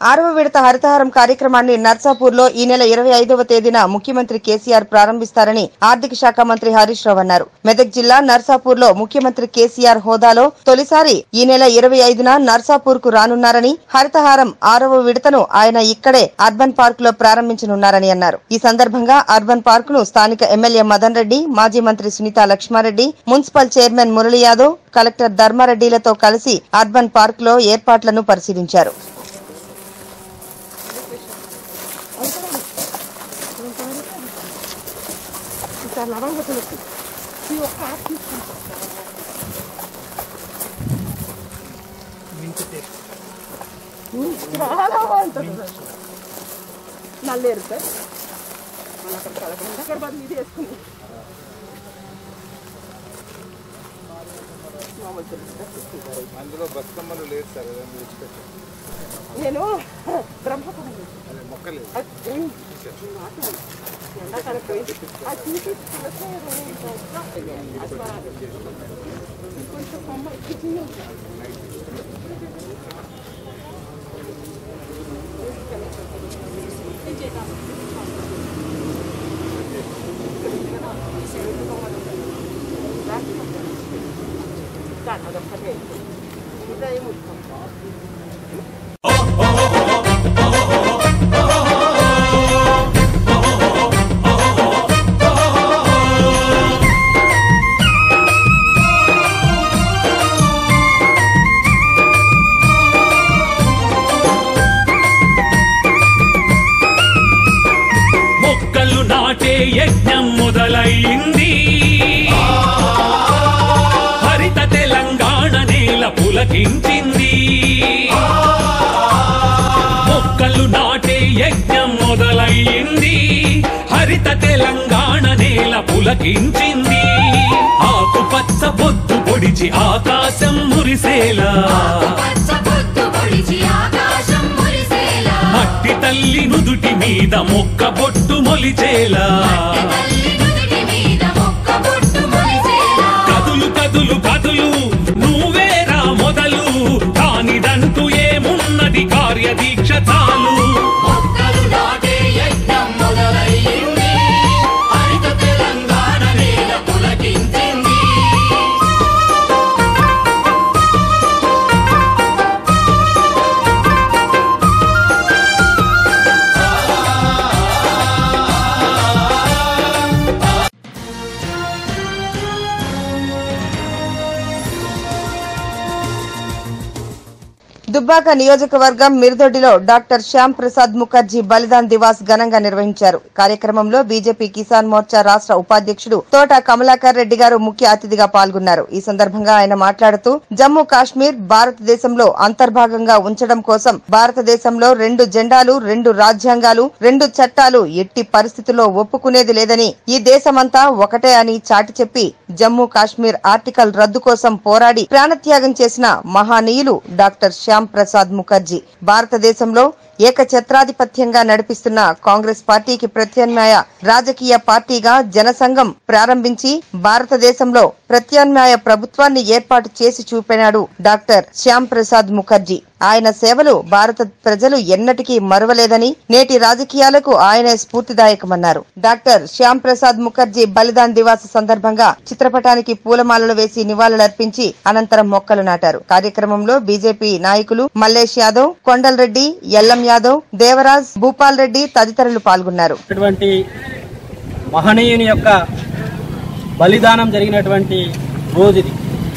ఆరవ విడత హరితహారం కార్యక్రమాన్ని నర్సాపూర్లో ఈ నెల ఇరవై ఐదవ తేదీన ముఖ్యమంత్రి కేసీఆర్ ప్రారంభిస్తారని ఆర్థిక శాఖ మంత్రి హరీష్ రావు అన్నారు మెదక్ జిల్లా నర్సాపూర్లో ముఖ్యమంత్రి కేసీఆర్ హోదాలో తొలిసారి ఈ నెల ఇరవై ఐదున నర్సాపూర్ కు రానున్నారని హరితహారం ఆరవ విడతను ఆయన ఇక్కడే అర్బన్ పార్క్ లో ప్రారంభించనున్నారని అన్నారు ఈ సందర్భంగా అర్బన్ పార్క్ ను స్థానిక ఎమ్మెల్యే మదన్ రెడ్డి మాజీ మంత్రి Sunitha Laxma Reddy municipal chairman Murali Yadav collector ధర్మారెడ్డిలతో కలిసి అర్బన్ పార్క్ లో ఏర్పాట్లను పరిశీలించారు చాలా బాగుంటుంది నల్లేరు సార్ మళ్ళీ అక్కడ కలకండి అక్కడ బదులు ఇది వేసుకుని మామూలు తెలుసు సార్. అందులో బతుకమ్మలు లేదు సార్ ఏదైనా విడిచిపెట్టారు నేను బ్రహ్మపురం అదే మొక్కలేదు అది ఏం నాటు ఎండాకాలం పోయింది అది తీసి కొంచెం కొమ్మ ఎక్కించింది దాని అదొక్కటే ఇంకా ఏమి మొక్కలు నాటే యజ్ఞం మొదలైంది హరిత తెలంగాణ నేల పులకించింది మొక్కలు నాటే యజ్ఞం మొదలైంది హరిత తెలంగాణ నేల పులకించింది ఆకుపచ్చ పొద్దు పొడిచి ఆకాశం మురిసేలా పచ్చబొట్టు పొడిచి ఆకాశం మురిసేలా మట్టి తల్లి నుదుటి మీద మొక్క బొట్టు మొలిచేలా తల్లి నుదుటి మీద మొక్క బొట్టు మొలిసేలా కదులు కదులు కదులు నువ్వేరా మొదలు కానిదంటూ ఏమున్నది కార్యదీక్ష చాలు మొక్కలు నాటే యజ్ఞం మొదలయ్యింది హరిత తెలంగాణ నేల పులకించింది దుబ్బాక నియోజకవర్గం మిర్దొడ్డిలో డాక్టర్ శ్యామ్ ప్రసాద్ ముఖర్జీ బలిదాన్ దివాస్ ఘనంగా నిర్వహించారు కార్యక్రమంలో బీజేపీ కిసాన్ మోర్చా రాష్ట్ర ఉపాధ్యక్షుడు తోట కమలాకర్ రెడ్డి గారు ముఖ్య అతిథిగా పాల్గొన్నారు ఈ సందర్భంగా ఆయన మాట్లాడుతూ జమ్మూ కాశ్మీర్ భారతదేశంలో అంతర్భాగంగా ఉంచడం కోసం భారతదేశంలో రెండు జెండాలు రెండు రాజ్యాంగాలు రెండు చట్టాలు ఎట్టి పరిస్థితుల్లో ఒప్పుకునేది లేదని ఈ దేశమంతా ఒకటే అని చాటి చెప్పి జమ్మూ కాశ్మీర్ ఆర్టికల్ రద్దు కోసం పోరాడి ప్రాణత్యాగం చేసిన మహానీయులు డాక్టర్ శ్యామ్ ప్రసాద్ ముఖర్జీ భారతదేశంలో ఏకఛత్రాధిపత్యంగా నడిపిస్తున్న కాంగ్రెస్ పార్టీకి ప్రత్యామ్నాయ రాజకీయ పార్టీగా జనసంఘం ప్రారంభించి భారతదేశంలో ప్రత్యామ్నాయ ప్రభుత్వాన్ని ఏర్పాటు చేసి చూపినాడు డాక్టర్ శ్యామ్ ప్రసాద్ ముఖర్జీ ఆయన సేవలు భారత ప్రజలు ఎన్నటికీ మరువలేదని నేటి రాజకీయాలకు ఆయనే స్ఫూర్తిదాయకమన్నారు డాక్టర్ శ్యామ్ ప్రసాద్ ముఖర్జీ బలిదాన్ దివాస్ సందర్భంగా చిత్రపటానికి పూలమాలలు వేసి నివాళులర్పించి అనంతరం మొక్కలు నాటారు కార్యక్రమంలో బీజేపీ నాయకులు మల్లేష్ యాదవ్ కొండలరెడ్డి ఎల్లం యాదవ్ దేవరాజ్ భూపాల్ రెడ్డి తదితరులు పాల్గొన్నారు అటువంటి మహనీయుని యొక్క బలిదానం జరిగినటువంటి రోజుది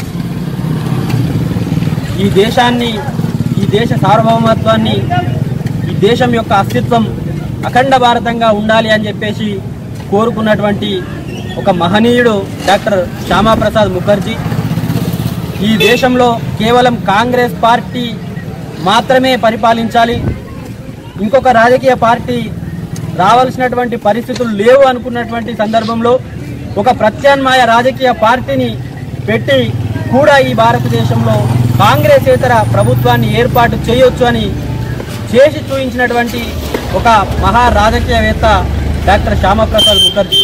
ఈ దేశాన్ని ఈ దేశ సార్వభౌమత్వాన్ని ఈ దేశం యొక్క అస్తిత్వం అఖండ భారతంగా ఉండాలి అని చెప్పేసి కోరుకున్నటువంటి ఒక మహనీయుడు డాక్టర్ శ్యామాప్రసాద్ ముఖర్జీ ఈ దేశంలో కేవలం కాంగ్రెస్ పార్టీ మాత్రమే పరిపాలించాలి ఇంకొక రాజకీయ పార్టీ రావాల్సినటువంటి పరిస్థితులు లేవు అనుకున్నటువంటి సందర్భంలో ఒక ప్రత్యామ్నాయ రాజకీయ పార్టీని పెట్టి కూడా ఈ భారతదేశంలో కాంగ్రెసేతర ప్రభుత్వాన్ని ఏర్పాటు చేయొచ్చు అని చేసి చూపించినటువంటి ఒక మహా రాజకీయవేత్త డాక్టర్ శ్యామప్రసాద్ ముఖర్జీ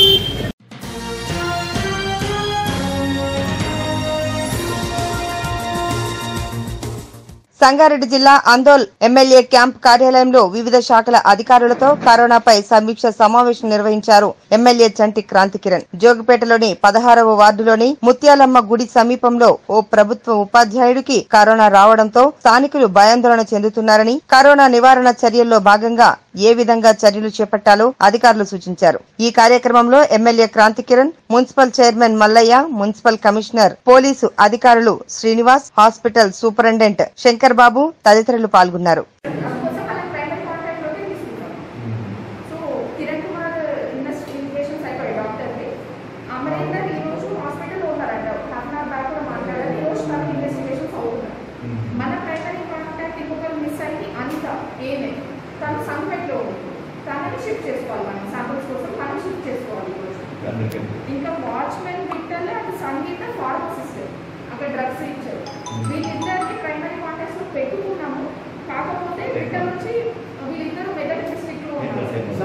సంగారెడ్డి జిల్లా ఆందోల్ ఎమ్మెల్యే క్యాంప్ కార్యాలయంలో వివిధ శాఖల అధికారులతో కరోనాపై సమీక్ష సమావేశం నిర్వహించారు ఎమ్మెల్యే చంటి క్రాంతి కిరణ్ జోగిపేటలోని పదహారవ వార్డులోని ముత్యాలమ్మ గుడి సమీపంలో ఓ ప్రభుత్వ ఉపాధ్యాయుడికి కరోనా రావడంతో స్థానికులు భయాందోళన చెందుతున్నారని కరోనా నివారణ చర్యల్లో భాగంగా ఏ విధంగా చర్యలు చేపట్టాలో అధికారులు సూచించారు ఈ కార్యక్రమంలో MLA Kranti Kiran municipal chairman Mallaiah municipal commissioner police అధికారులు శ్రీనివాస్ హాస్పిటల్ సూపరింటెండెంట్ శంకర్ బాబు తదితరులు పాల్గొన్నారు అందుకోసం మనం ప్రైమరీ కాంటాక్ట్ లోనే తీసుకుంటాం సో కిరణ్ కుమార్ ఇన్వెస్టిగేషన్స్ అయిపోయాయి డాక్టర్కి అమరేందర్ ఈ రోజు హాస్పిటల్లో ఉన్నారంట హాఫ్ అన్ అవర్ బ్యాక్ కూడా మాట్లాడారు ఈ రోజు తనకి ఇన్వెస్టిగేషన్స్ అవుతున్నాయి మన ప్రైమరీ కాంటాక్ట్ ఇంకొకరు మిస్ అయింది అనిత ఏమే తను సంఘటలో ఉంది తనని షిఫ్ట్ చేసుకోవాలి మనం శాంపుల్స్ కోసం తను షిఫ్ట్ చేసుకోవాలి ఈ రోజు ఇంకా వాచ్మెన్ విక్టర్లే అటు సంగీత ఫార్మసిస్ట్ అక్కడ డ్రగ్స్ ఇచ్చారు వీళ్ళిద్దరికి ప్రైమరీ కాంటాక్ట్స్ లో పెట్టుకున్నాము కాకపోతే విక్టర్ వచ్చి వీళ్ళిద్దరు మెదక్ డిస్ట్రిక్ట్ లో ఉన్నారు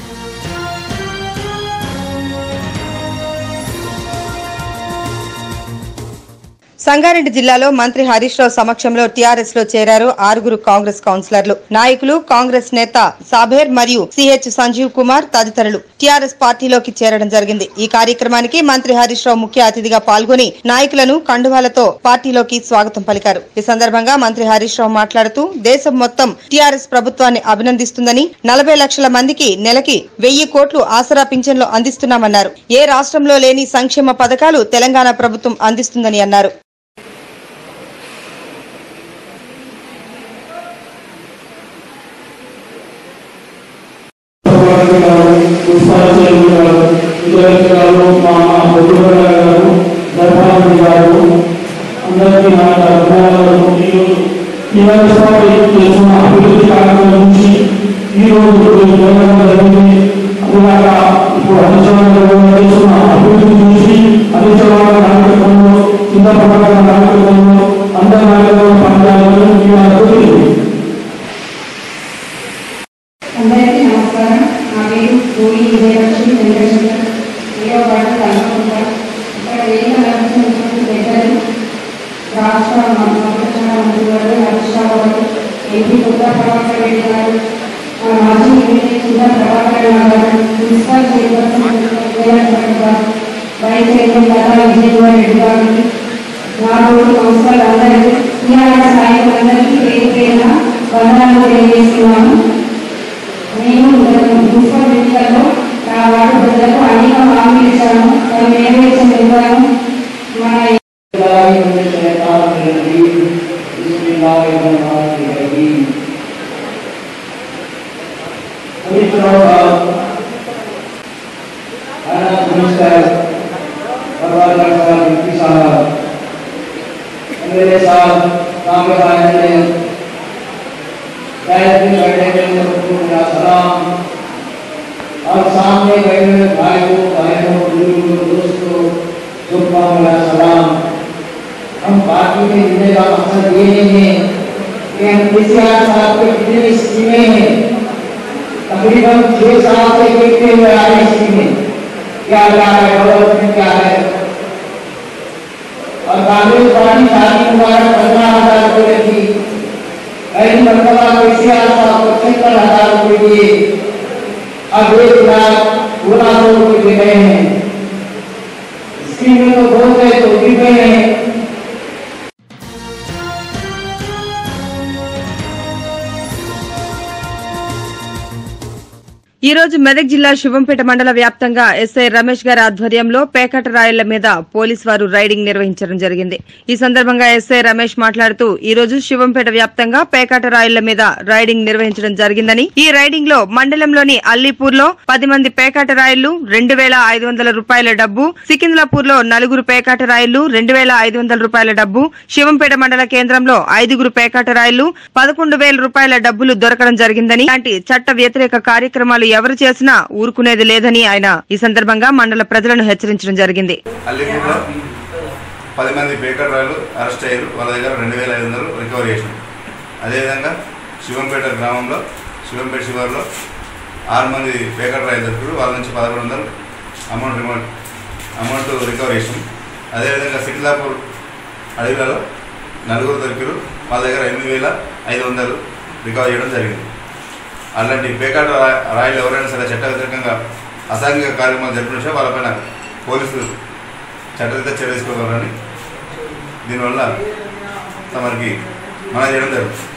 సంగారెడ్డి జిల్లాలో మంత్రి హరీష్ రావు సమక్షంలో టీఆర్ఎస్ లో చేరారు ఆరుగురు కాంగ్రెస్ కౌన్సిలర్లు నాయకులు కాంగ్రెస్ నేత సాబేర్ మరియు సిహెచ్ సంజీవ్ కుమార్ తదితరులు టీఆర్ఎస్ పార్టీలోకి చేరడం జరిగింది ఈ కార్యక్రమానికి మంత్రి హరీష్ రావు ముఖ్య అతిథిగా పాల్గొని నాయకులను కండువాలతో పార్టీలోకి స్వాగతం పలికారు ఈ సందర్భంగా మంత్రి హరీష్ రావు మాట్లాడుతూ దేశం మొత్తం టీఆర్ఎస్ ప్రభుత్వాన్ని అభినందిస్తుందని నలభై లక్షల మందికి నెలకి వెయ్యి కోట్లు ఆసరా పింఛన్లు అందిస్తున్నామన్నారు ఏ రాష్ట్రంలో లేని సంక్షేమ పథకాలు తెలంగాణ ప్రభుత్వం అందిస్తుందని అన్నారు పుష్పాచార్యులు గారు విజయలక్ష్మి గారు మా బొడ్డుగడ గారు ధర్మారెడ్డి గారు అందరికీ నా ధన్యవాదాలు ఈరోజు టీఆర్ఎస్ పార్టీ చేస్తున్న అభివృద్ధి కార్యక్రమం నుంచి ఈరోజు తెలంగాణ జరిగింది అందువల్ల ఇప్పుడు అనుసరణ చేస్తున్న అభివృద్ధి చూసి అనుసరణ కార్యక్రమంలో కింద పథకాల కార్యక్రమంలో అందరి నాయకులు పనిచేయాలని ఈ అభివృద్ధి అందరికీ నమస్కారం నా పేరు గోడి విజయలక్ష్మి చంద్రశేఖర్ ఏడవ వార్డు కల్పకుంట ఇక్కడ వేదిక నడుస్తున్నటువంటి పెద్దలు రాష్ట్ర మంత్రిశాఖ మంత్రి గారు హరీష్ రావు గారు ఎంపీ కొత్త ప్రభాకర్ రెడ్డి గారు మా మాజీ ఎమ్మెల్యే చింత ప్రభాకర్ రావు గారు మున్సిపల్ చైర్పర్సన్ విజయలక్ష్మి గారు వైస్ చైర్మన్ దాదా విజయకుమార్ రెడ్డి గారికి నా రోజు కౌన్సిలర్ అందరికీ టీఆర్ఎస్ నాయకులందరికీ పేరు పేరున వందనాలు తెలియజేస్తున్నాను నేను మున్సిపల్ ఎన్నికల్లో నా వార్డు ప్రజలకు అనేక హామీలు ఇచ్చాను అవి నెరవేర్చిన విధానం మన मेरे साथ काम करने गायत्री बैठे के मेरा सलाम और सामने बैठे हुए भाइयों बहनों बुजुर्गों दोस्तों सबका मेरा सलाम हम पार्टी में जुड़ने का मकसद ये नहीं है कि हम केसीआर साहब के कितनी स्कीमें हैं तकरीबन छह साल से देखते हुए आ रही स्कीमें क्या क्या है डेवलपमेंट क्या है और कांग्रेस पार्टी शादी मुबारक पंद्रह हजार रुपये की पहली मरतबा केसीआर साहब को पचहत्तर हजार रुपये दिए अब एक लाख सोलह सौ रुपये दे रहे हैं स्कीम में तो बहुत है तो भी गए हैं ఈ రోజు మెదక్ జిల్లా శివంపేట మండల వ్యాప్తంగా ఎస్ఐ రమేష్ గారి ఆధ్వర్యంలో పేకట రాయళ్ల మీద పోలీస్ వారు రైడింగ్ నిర్వహించడం జరిగింది ఈ సందర్భంగా ఎస్ఐ రమేష్ మాట్లాడుతూ ఈ రోజు శివంపేట వ్యాప్తంగా పేకాట రాయళ్ల మీద రైడింగ్ నిర్వహించడం జరిగిందని ఈ రైడింగ్ లో మండలంలోని అల్లీపూర్ లో పది మంది పేకాట రాయళ్లు రెండు వేల ఐదు వందల రూపాయల డబ్బు సికింద్లాపూర్ లో నలుగురు పేకాట రాయళ్లు రెండు వేల ఐదు వందల రూపాయల డబ్బు శివంపేట మండల కేంద్రంలో ఐదుగురు పేకాట రాయళ్లు పదకొండు వేల రూపాయల డబ్బులు దొరకడం జరిగిందని ఇలాంటి చట్ట వ్యతిరేక కార్యక్రమాలు ఎవరు చేసినా ఊరుకునేది లేదని ఆయన ఈ సందర్భంగా మండల ప్రజలను హెచ్చరించడం జరిగింది అల్లిపూర్లో పది మంది బేకర్ రాయలు అరెస్ట్ అయ్యారు వాళ్ళ దగ్గర రెండు వేల ఐదు వందలు రికవరీ చేసినాం అదేవిధంగా శివంపేట గ్రామంలో శివంపేట శివారులో ఆరు మంది బేకర్ రాయలు దొరికారు వాళ్ళ నుంచి పదకొండు వందలు అమౌంట్ రిమౌంట్ అమౌంట్ రికవరీ చేసినాం అదేవిధంగా సికింద్లాపూర్ అడవిలలో నలుగురు దొరికారు వాళ్ళ దగ్గర ఎనిమిది వేల ఐదు వందలు రికవర్ చేయడం జరిగింది అలాంటి పేకాట రా- రాయలు ఎవరైనా సరే చట్ట వ్యతిరేకంగా అసాంఘిక కార్యక్రమాలు జరిపిన వాళ్ళపైన పోలీసులు చట్టరీత చర్య తీసుకోగలరని దీనివల్ల తమరికి మన చేయడం జరుగుతుంది